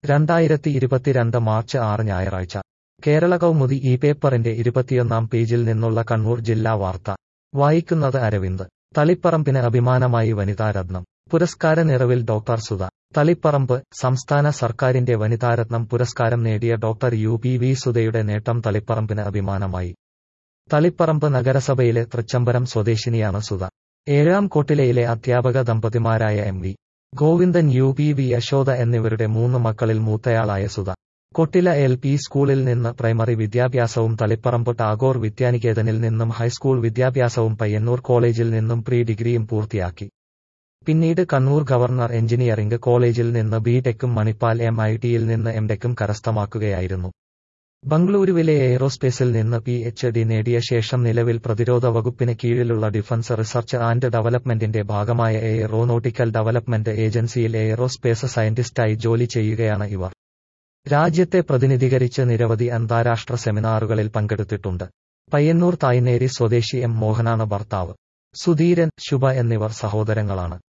രണ്ടായിരത്തി ഇരുപത്തിരണ്ട് മാർച്ച് ആറ് ഞായറാഴ്ച കേരള കൗമുദി ഈ പേപ്പറിന്റെ ഇരുപത്തിയൊന്നാം പേജിൽ നിന്നുള്ള കണ്ണൂർ ജില്ലാ വാർത്ത വായിക്കുന്നത് അരവിന്ദ് തളിപ്പറമ്പിന് അഭിമാനമായി വനിതാരത്നം പുരസ്കാര നിറവിൽ ഡോക്ടർ സുധ തളിപ്പറമ്പ് സംസ്ഥാന സർക്കാരിന്റെ വനിതാരത്നം പുരസ്കാരം നേടിയ ഡോക്ടർ യു പി വി സുധയുടെ നേട്ടം തളിപ്പറമ്പിന് അഭിമാനമായി തളിപ്പറമ്പ് നഗരസഭയിലെ തൃച്ചംബരം സ്വദേശിനിയാണ് സുധ ഏഴാം കോട്ടിലയിലെ അധ്യാപക ദമ്പതിമാരായ എം വി ഗോവിന്ദൻ യു പി വി യശോദ എന്നിവരുടെ മൂന്ന് മക്കളിൽ മൂത്തയാളായ സുധ കൊട്ടില എൽ പി സ്കൂളിൽ നിന്ന് പ്രൈമറി വിദ്യാഭ്യാസവും തളിപ്പറമ്പ് ടാഗോർ വിദ്യാനികേതനിൽ നിന്നും ഹൈസ്കൂൾ വിദ്യാഭ്യാസവും പയ്യന്നൂർ കോളേജിൽ നിന്നും പ്രീ ഡിഗ്രിയും പൂർത്തിയാക്കി പിന്നീട് കണ്ണൂർ ഗവർണർ എഞ്ചിനീയറിംഗ് കോളേജിൽ നിന്ന് ബി ടെക്കും മണിപ്പാൽ എം ഐ ടിയിൽ നിന്ന് എം ടെക്കും കരസ്ഥമാക്കുകയായിരുന്നു ബംഗളൂരുവിലെ എയ്റോസ്പേസിൽ നിന്ന് പി എച്ച് ഡി നേടിയ ശേഷം നിലവിൽ പ്രതിരോധ വകുപ്പിന് കീഴിലുള്ള ഡിഫൻസ് റിസർച്ച് ആൻഡ് ഡെവലപ്മെന്റിന്റെ ഭാഗമായ എയ്റോനോട്ടിക്കൽ ഡെവലപ്മെന്റ് ഏജൻസിയിൽ എയ്റോസ്പേസ് സയന്റിസ്റ്റായി ജോലി ചെയ്യുകയാണ് ഇവർ രാജ്യത്തെ പ്രതിനിധീകരിച്ച് നിരവധി അന്താരാഷ്ട്ര സെമിനാറുകളിൽ പങ്കെടുത്തിട്ടുണ്ട് പയ്യന്നൂർ തായ്നേരി സ്വദേശി എം മോഹനാണ് ഭർത്താവ് സുധീരൻ ശുഭ എന്നിവർ സഹോദരങ്ങളാണ്